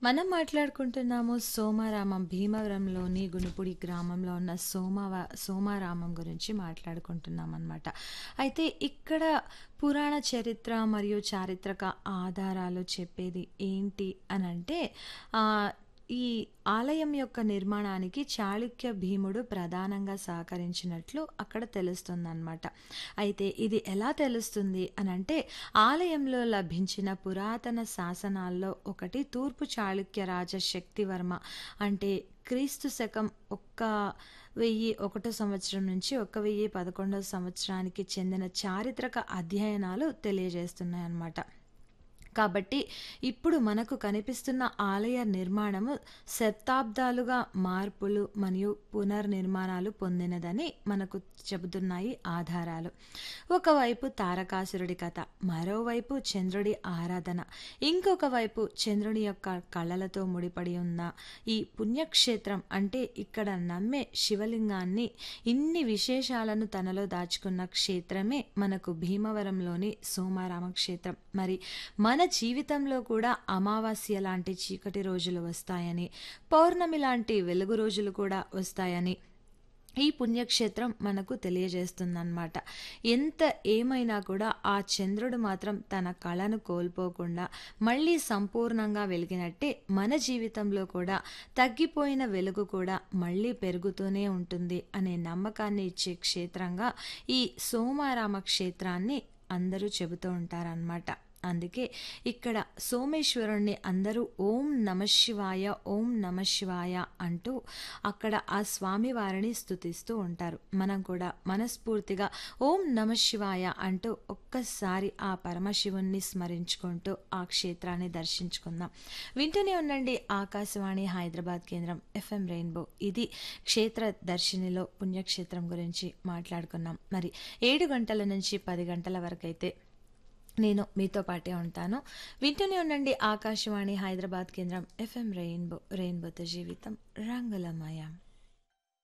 మనం మాట్లాడుకుంటున్నాము సోమారామం భీమవరంలోని గునుపుడి గ్రామంలో ఉన్న సోమవ సోమారామం గురించి మాట్లాడుకుంటున్నాం అనమాట అయితే ఇక్కడ పురాణ చరిత్ర మరియు చారిత్రక ఆధారాలు చెప్పేది ఏంటి అని అంటే ఆ, ఈ ఆలయం యొక్క నిర్మాణానికి చాళుక్య భీముడు ప్రధానంగా సహకరించినట్లు అక్కడ తెలుస్తుందన్నమాట అయితే ఇది ఎలా తెలుస్తుంది అని అంటే ఆలయంలో లభించిన పురాతన శాసనాల్లో ఒకటి తూర్పు చాళుక్య రాజ శక్తివర్మ అంటే క్రీస్తు శకం ఒక్క వెయ్యి ఒకటో సంవత్సరం నుంచి ఒక్క వెయ్యి పదకొండవ సంవత్సరానికి చెందిన చారిత్రక అధ్యయనాలు తెలియజేస్తున్నాయి అన్నమాట కాబట్టి ఇప్పుడు మనకు కనిపిస్తున్న ఆలయ నిర్మాణము శతాబ్దాలుగా మార్పులు మరియు పునర్నిర్మాణాలు పొందినదని మనకు చెబుతున్నాయి ఆధారాలు ఒకవైపు తారకాసురుడి కథ మరోవైపు చంద్రుడి ఆరాధన ఇంకొక వైపు చంద్రుని యొక్క కళలతో ముడిపడి ఉన్న ఈ పుణ్యక్షేత్రం అంటే ఇక్కడ నమ్మే శివలింగాన్ని ఇన్ని విశేషాలను తనలో దాచుకున్న క్షేత్రమే మనకు భీమవరంలోని సోమారామ క్షేత్రం మరి మన జీవితంలో కూడా అమావాస్య లాంటి చీకటి రోజులు వస్తాయని పౌర్ణమి లాంటి వెలుగు రోజులు కూడా వస్తాయని ఈ పుణ్యక్షేత్రం మనకు తెలియజేస్తుందన్నమాట ఎంత ఏమైనా కూడా ఆ చంద్రుడు మాత్రం తన కళను కోల్పోకుండా మళ్ళీ సంపూర్ణంగా వెలిగినట్టే మన జీవితంలో కూడా తగ్గిపోయిన వెలుగు కూడా మళ్ళీ పెరుగుతూనే ఉంటుంది అనే నమ్మకాన్ని ఇచ్చే క్షేత్రంగా ఈ సోమారామ క్షేత్రాన్ని అందరూ చెబుతూ ఉంటారనమాట అందుకే ఇక్కడ సోమేశ్వరుణ్ణి అందరూ ఓం నమశివాయ ఓం నమశివాయ అంటూ అక్కడ ఆ స్వామి వారిని స్తుతిస్తూ ఉంటారు మనం కూడా మనస్ఫూర్తిగా ఓం నమశివాయ అంటూ ఒక్కసారి ఆ పరమశివుణ్ణి స్మరించుకుంటూ ఆ క్షేత్రాన్ని దర్శించుకుందాం వింటూనే ఉండండి ఆకాశవాణి హైదరాబాద్ కేంద్రం ఎఫ్ఎం రెయిన్బో ఇది క్షేత్ర దర్శినిలో పుణ్యక్షేత్రం గురించి మాట్లాడుకున్నాం మరి ఏడు గంటల నుంచి పది గంటల వరకు అయితే నేను మీతో పాటే ఉంటాను వింటూనే ఉండండి ఆకాశవాణి హైదరాబాద్ కేంద్రం ఎఫ్ఎం రెయిన్బో రెయిన్బోతో జీవితం రంగులమయం